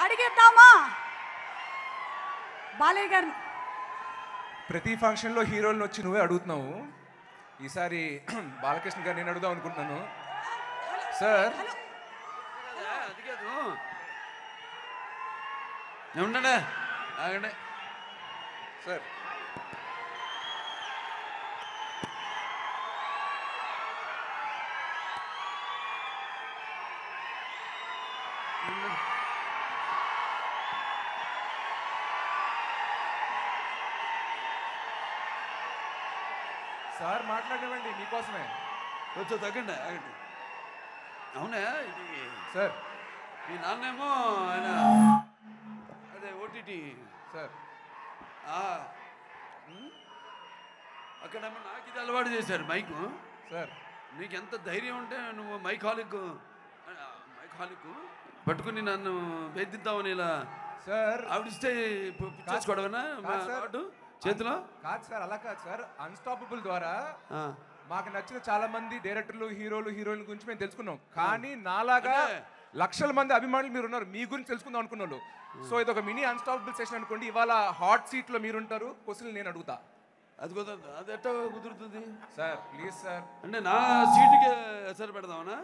అడిగేద్దామా బాలయ్య గారిని ప్రతి ఫంక్షన్లో హీరోలను వచ్చి నువ్వే అడుగుతున్నావు ఈసారి బాలకృష్ణ గారు నేను అడుగుదాం అనుకుంటున్నాను సార్ అది కాదు ఏమంటే ఆగండి సార్ సార్ మాట్లాడివ్వండి మీకోసమే కొంచెం తగ్గండి ఆగండి అవునా ఇది సార్ మీ నాన్నేమో ఆయన అదే ఓటీటీ సార్ అక్కడేమో నాకు ఇది అలవాటు చేశారు మైకు సార్ నీకు ఎంత ధైర్యం ఉంటే నువ్వు మైక్ హాలిక్ మైక్ హాలిక్ పట్టుకుని నన్ను వేధిద్దామని ఇలా సార్ ఆవిడిస్తే పిచ్చేసుకోవడమేనా మా కాదు సార్. వాడు చేతిలో కాదు సార్ అలా కాదు సార్ అన్స్టాపబుల్ ద్వారా ఆ. మాకు నచ్చిన చాలా మంది డైరెక్టర్లు హీరోలు హీరోయిన్ గురించి మేము తెలుసుకున్నాం కానీ నాలాగా అంటే- లక్షల మంది అభిమానులు మీరు ఉన్నారు మీ గురించి తెలుసుకుందాం అనుకున్న వాళ్ళు సో ఇది ఒక మినీ అన్స్టాపబుల్ సెషన్ అనుకోండి ఇవాళ హాట్ సీట్ లో మీరు ఉంటారు క్వశ్చన్ నేను అడుగుతా అది కుదరదు అది ఎట్లా కుదురుతుంది సార్ ప్లీజ్ సార్ అంటే నా సీటుకి ఎసరు పెడదామనా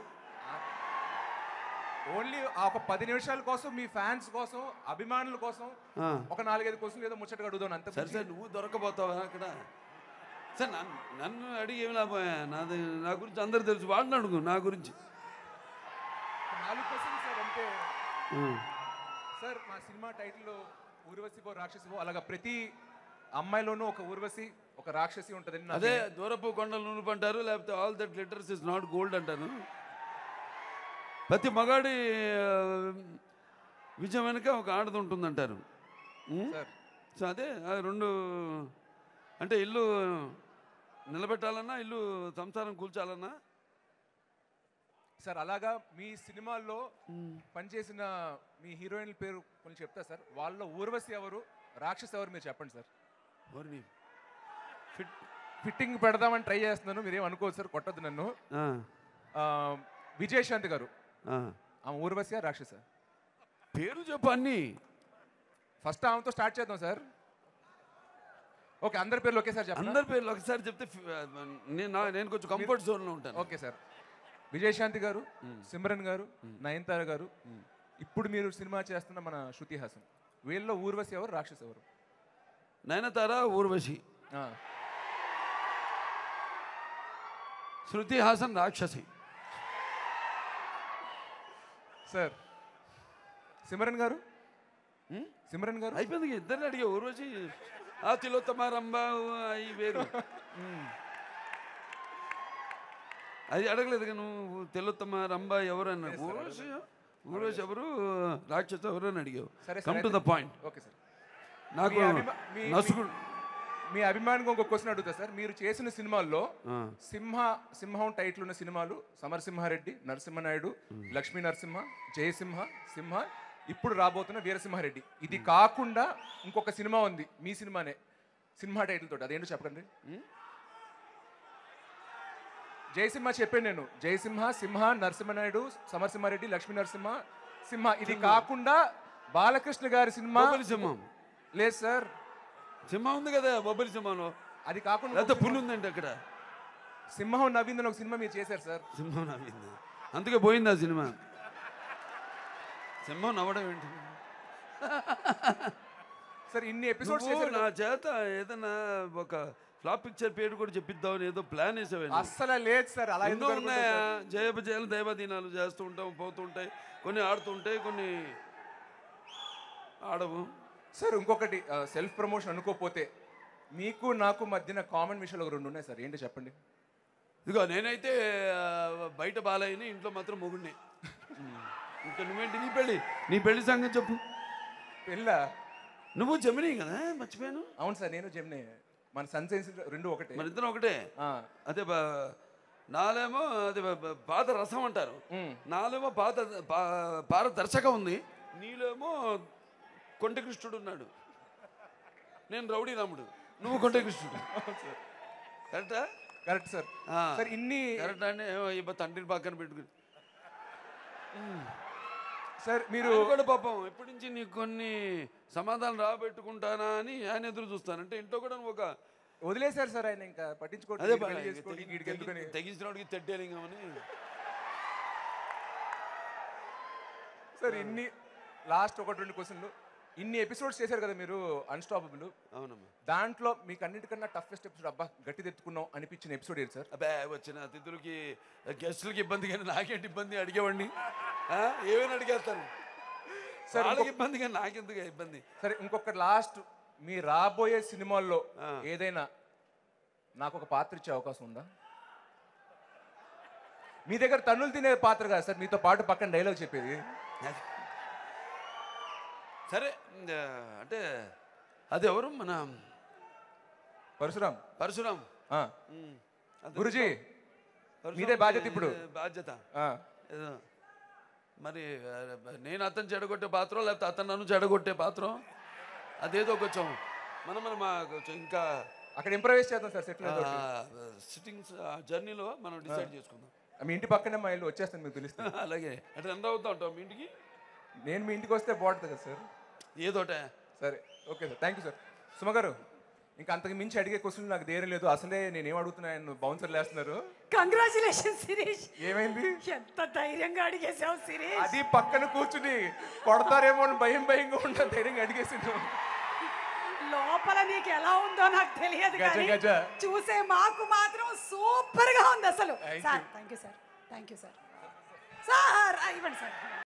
ఓన్లీ ఆ ఒక పది నిమిషాల కోసం మీ ఫ్యాన్స్ కోసం అభిమానుల కోసం ఆ. ఒక నాలుగైదు క్వశ్చన్ ఏదో ముచ్చటగా అడుగుదాం అంత సరే సరే నువ్వు దొరకపోతావా అక్కడ సరే నన్ను నన్ను అడిగి ఏమి లాభం నాది నా గురించి అందరు తెలుసు వాళ్ళని అడుగు నా గురించి నాలుగు క్వశ్చన్ సార్ అంటే ఉం. సార్ మా సినిమా టైటిల్లో ఊర్వశివో రాక్షసివో అలాగా ప్రతి అమ్మాయిలోనూ ఒక ఊర్వశి ఒక రాక్షసి ఉంటుందని నా అదే దూరపు కొండలు నునుపు అంటారు లేకపోతే all that glitters is not gold అంటాను ప్రతి మగాడి ఆ, విజయం వెనుక ఒక ఆడది ఉంటుందంటారు ఉం? సార్ సో అదే ఆ రెండు అంటే ఇల్లు నిలబెట్టాలన్నా ఇల్లు సంసారం కూల్చాలన్నా సార్ అలాగా మీ సినిమాల్లో పనిచేసిన మీ హీరోయిన్ పేరు కొంచెం చెప్తా సార్ వాళ్ళ ఊర్వశి ఎవరు రాక్షసి ఎవరు మీరు చెప్పండి సార్ ఎవరిని ఫిట్ ఫిట్టింగ్ పెడదామని ట్రై చేస్తున్నాను మీరేం అనుకోవద్దు సార్ కొట్టద్దు నన్ను ఆ, ఆ, విజయశాంతి గారు ఆ. ఆమె ఊర్వశి రాక్షస పేరు చెప్పు అన్నీ ఫస్ట్ ఆమెతో స్టార్ట్ చేద్దాం సార్ ఓకే అందరి పేర్లు ఒకేసారి చెప్పండి అందరి పేర్లు ఒకసారి చెప్తే ఫి- నేను నా- నేను కొంచెం కంఫర్ట్ జోన్లో ఉంటాను ఓకే సార్ విజయశాంతి గారు సిమ్రన్ గారు నయనతార గారు ఇప్పుడు మీరు సినిమా చేస్తున్న మన శృతి హాసన్ వీళ్ళలో ఊర్వశి ఎవరు రాక్షస్ ఎవరు నయనతార ఊర్వశి ఆ, శృతి హాసన్ రాక్షసి సార్ సిమ్రన్ గారు ఉం? సిమ్రన్ గారు అయిపోయింది ఇక ఇద్దరిని అడిగా ఊర్వశి ఆ తిలోత్తమ రంభ అవి వేరు ఉం. అది అడగలేదు ఇక నువ్వు తిలోత్తమ రంభ ఎవరు అన్నాడు ఊర్వశి ఊర్వశి ఎవరు రాక్షసు ఎవరు అని అడిగావు సరే కమ్ సరే to the point okay sir నాకు మీ అభిమా- మీ- నసుగు మీ అభిమానికి ఇంకొక క్వశ్చన్ అడుగుతా సార్ మీరు చేసిన సినిమాల్లో ఆ. సింహ సింహం టైటిల్ ఉన్న సినిమాలు సమరసింహారెడ్డి నరసింహనాయుడు లక్ష్మీ నరసింహ జయసింహ సింహ ఇప్పుడు రాబోతున్న వీరసింహారెడ్డి ఇది కాకుండా ఇంకొక సినిమా ఉంది మీ సినిమానే సినిమా టైటిల్ తోటి అదేంటో చెప్పకండి జయసింహ చెప్పాను నేను జయసింహ సింహ నరసింహనాయుడు సమరసింహారెడ్డి లక్ష్మీ నరసింహ సింహ ఇది కాకుండా బాలకృష్ణ గారి సినిమా బొబ్బిలి సింహం లేదు సార్ సింహం ఉంది కదా బొబ్బిలి సింహంలో అది కాకుండా లేకపోతే ఇంకొక పులి ఉందండి అక్కడ సింహం నవ్విందని ఒక సినిమా మీరు చేశారు సార్ సింహం నవ్వింది అందుకే పోయింది ఆ సినిమా సింహం నవ్వడం ఏంటి సార్ ఇన్ని ఎపిసోడ్స్ నువ్వు చేశారు నా చేత ఏదైనా ఒక ఫ్లాప్ పిక్చర్ పేరు కూడా చెప్పిద్దామని ఏదో ప్లాన్ వేసావండి అస్సలు లేదు సార్ అలా ఎన్నో ఎందుకు అనుకుంటారు ఉన్నాయా సార్? జయపజయాలు దైవదీనాలు చేస్తూ ఉంటాం పోతూ ఉంటాయి కొన్ని ఆడుతుంటాయి కొన్ని ఆడవు సార్ ఇంకొకటి సెల్ఫ్ ప్రమోషన్ అనుకోపోతే మీకు నాకు మధ్యన కామన్ విషయాలు ఒక రెండు ఉన్నాయి సార్ ఏంటి చెప్పండి ఇదిగో నేనైతే ఆ, బయట బాలయ్యని ఇంట్లో మాత్రం మొగుడిని ఇంకా నువ్వేంటి నీ పెళ్ళి నీ పెళ్లి సంగతి చెప్పు పెళ్ళ నువ్వు జమినీ కదా మర్చిపోయాను అవును సార్ నేను జెమ్నే మన సన్ సైన్స్ రెండు ఒకటే మన ఇద్దరం ఒకటే ఆ, అదే బా- నాలేమో అది బా- బా- పాత రసం అంటారు ఉమ్. నాలేమో పాత పా- పారదర్శకం ఉంది నీలేమో కొంటకృష్ణుడు ఉన్నాడు నేను రౌడీ రాముడు నువ్వు కొంటకృష్ణుడు కరెక్టా కరెక్ట్ సార్ ఆ. సార్ ఇన్ని కరెక్ట్ అంటే ఏమో ఇబ్బ తండ్రిని పక్కన పెట్టుకుని సార్ మీరు ఆయన కూడా పాపం ఎప్పటి నుంచి నీకు కొన్ని సమాధానం రాబెట్టుకుంటానా అని ఆయన ఎదురు చూస్తాను అంటే ఇంట్లో కూడా నువ్వు ఒక వదిలేశారు సార్ ఆయన ఇంకా అదే పట్టించుకోవట్లేదు పని. పెళ్లి చేసుకోవడం, వీడికి ఎందుకని తెగించినోడికి తెడ్డేలింగమని సార్ ఇన్ని లాస్ట్ ఒకటి రెండు క్వశ్చన్లు ఇన్ని ఎపిసోడ్స్ చేశారు కదా మీరు అన్స్టాపబుల్ అవునమ్మా దాంట్లో మీకు అన్నిటికన్నా టఫెస్ట్ ఎపిసోడ్ అబ్బా గట్టి తెచ్చుకున్నాం అనిపించిన ఎపిసోడ్ ఏంటి సార్ అబ్బే వచ్చిన అతిథులకి గెస్టులకి ఇబ్బంది కానీ నాకేంటి ఇబ్బంది అడిగేవాడిని ఆ? ఏమైనా అడిగేస్తాను సరే, వాళ్ళకి ఇబ్బంది కానీ నాకెందుకు ఇబ్బంది సరే ఇంకొక లాస్ట్ మీ రాబోయే సినిమాల్లో ఆ. ఏదైనా నాకు ఒక పాత్ర ఇచ్చే అవకాశం ఉందా మీ దగ్గర తన్నులు తినే పాత్ర కాదు సార్ మీతో పాటు పక్కన డైలాగ్ చెప్పేది సరే ఆ, అంటే అది ఎవరు మన పరశురామ్ పరశురాం ఆ, ఉమ్, అతను గురుజీ పరశురాం మీదే బాధ్యత ఇప్పుడు. బాధ్యత ఆ, ఏదో మరి ఆ, నేను అతను చెడగొట్టే పాత్ర లేకపోతే అతను నన్ను చెడగొట్టే పాత్ర అదేదో కొంచెం మనం మనం ఆ కొంచెం ఇంకా అక్కడ ఇంప్రవైజ్ చేద్దాం సార్ సెటిల్ సిట్టింగ్స్ ఆ జర్నీలో మనం డిసైడ్ చేసుకుందాం మీ ఇంటి పక్కనే మా ఇల్లు వచ్చేస్తాను మీకు తెలుస్తుంది అలాగే అంటే ఎంత అవుతా ఉంటాం మీ ఇంటికి నేను మీ ఇంటికి వస్తే బాగుంటుంది కదా సార్ ఏదోటే సరే okay sir thank you sir Suma గారు ఇంకా అంతకు మించి అడిగే క్వశ్చన్ నాకు ధైర్యం లేదు అసలే నేను ఏం అడుగుతున్నా ఆయన బౌన్సర్ లేస్తున్నారు కంగ్రాచులేషన్ శిరీష్ ఏమైంది ఎంత ధైర్యంగా అడిగేసావు శిరీష్ అది పక్కన కూర్చుని కొడతారేమో అని భయం భయంగా ఉంటా ధైర్యంగా అడిగేసిండు లోపల నీకు ఎలా ఉందో నాకు తెలియదు గజ, కానీ గజ. చూసే మాకు మాత్రం సూపర్ గా ఉంది అసలు Thank sir thank you sir thank you sir sir ఆ, ఇవ్వండి సార్